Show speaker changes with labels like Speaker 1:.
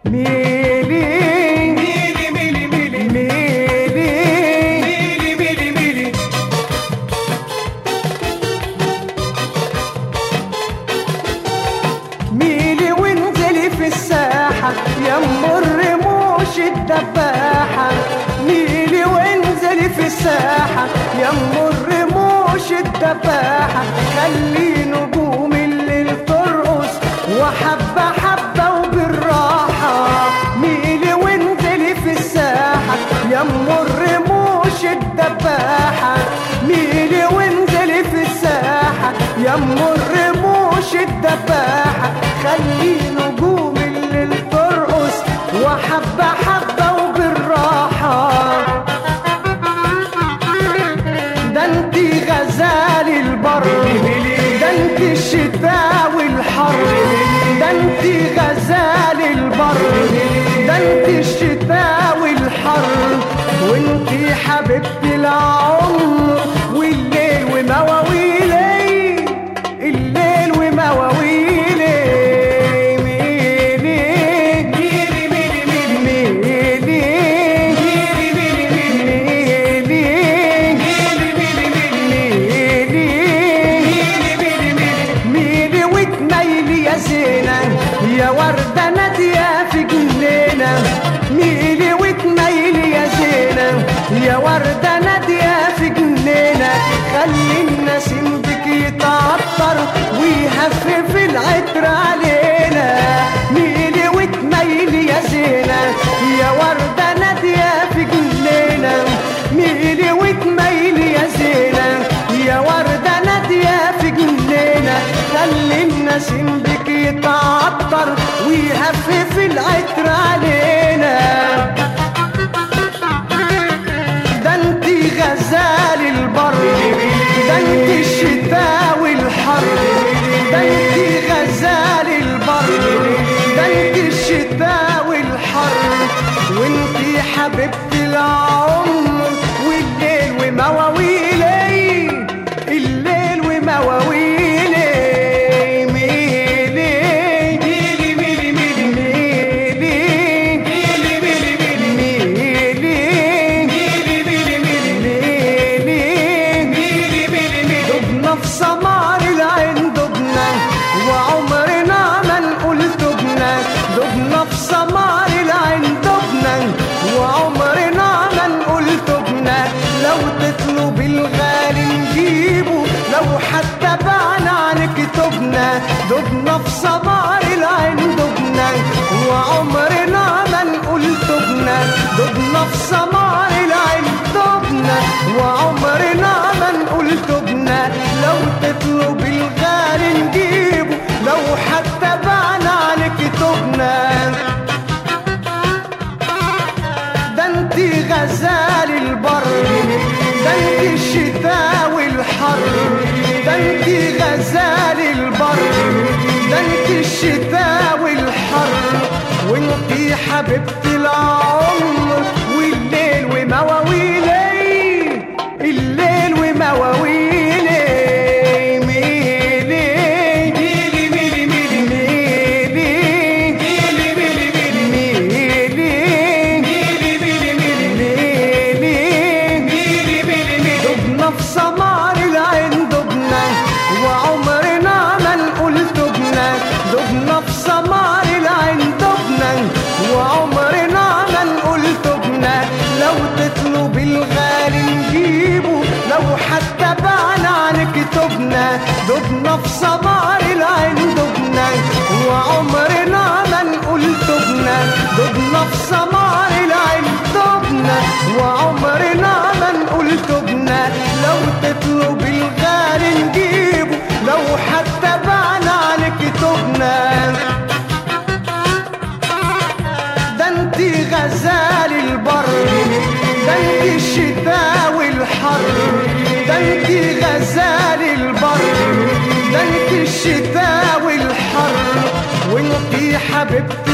Speaker 1: ميلي
Speaker 2: ميلي ميلي ميلي
Speaker 1: ميلي
Speaker 2: ميلي ميلي ميلي
Speaker 1: ميلي وانزلي في الساحة يا ام الرموش الدباحة ميلي وانزلي في الساحة يا ام الرموش الدباحة خلي نجوم الليل ترقص وحبة حبة وبالراحة ميلي وانزلي في الساحة يا ام الرموش الدباحة ميلي وانزلي في الساحة يا ام الرموش الدباحة خلي نجوم الليل ترقص وحبة حبة وبالراحة ده انت غزال البر ده انت الشتاء والحر ده انت غزال البر ده انت الشتاء والحر وانت حبيبتي العمر والليل ومواويلي الليل ومواويلي ميلي
Speaker 2: ميلي ميلي ميلي
Speaker 1: ميلي
Speaker 2: ميلي ميلي
Speaker 1: ميلي
Speaker 2: ميلي
Speaker 1: ميلي وتميلي يا زينة يا وردة نادية في جنينة ميلي وتميلي يا زينة يا وردة نادية في جنينة خلي الناس بك يتعطر ويهفف العطر علينا ميلي وتميلي يا زينة يا وردة نادية في جنينة ميلي وتميلي يا زينة يا وردة نادية في جنينة خلي الناس بك يتعطر ويهفف العطر علينا ده انت غزال البر ده انت الشتاء والحر ده انت غزال البر ده انت الشتاء والحر وانت حبيبتي العمر والليل ومواويلي الليل ومواويلي ميلي
Speaker 2: ميلي ميلي ميلي
Speaker 1: ميلي
Speaker 2: ميلي ميلي ميلي
Speaker 1: ميلي
Speaker 2: ميلي ميلي
Speaker 1: ميلي
Speaker 2: ميلي ميلي ميلي
Speaker 1: دبنا في سمار العين دبنا وعمرنا ما نقول دبنا دبنا في سمار العين دبنا وعمرنا ما نقول دبنا لو تطلب الغالي نجيبه لو حتى بعنا عن كتبنا دبنا في سمار العين دبنا وعمرنا ما نقول دبنا دبنا في سمار العين دبنا وعمرنا ما نقول تبنا لو تطلب الغالي نجيبه لو حتى بعنا عليك تبنا ده انت غزال البر ده انت الشتاء والحر ده انت غزال البر ده انت الشتاء والحر وانت حبيبتي العمر والليل ومواويلي الليل ومواويلي ميلي
Speaker 2: ميلي ميلي ميلي
Speaker 1: ميلي
Speaker 2: ميلي ميلي ميلي
Speaker 1: ميلي
Speaker 2: ميلي ميلي ميلي
Speaker 1: ميلي
Speaker 2: ميلي ميلي ميلي
Speaker 1: دبنا في سمار العين دبنا وعمرنا ما نقول دبنا دبنا في سمار العين دبنا وعمرنا ما نقول دبنا لو تطلب الغالي نجيبه لو حتى بعنا عن كتبنا دبنا في سمار العين دبنا وعمرنا ما نقول دبنا دبنا في سمار العين دبنا وعمرنا ما نقول تبنا لو تطلب الغالي نجيبه لو حتى بعنا عليك تبنا ده انت غزال البر ده انت الشتاء والحر ده انت غزال البر ده انت الشتاء والحر وانت حبيبتي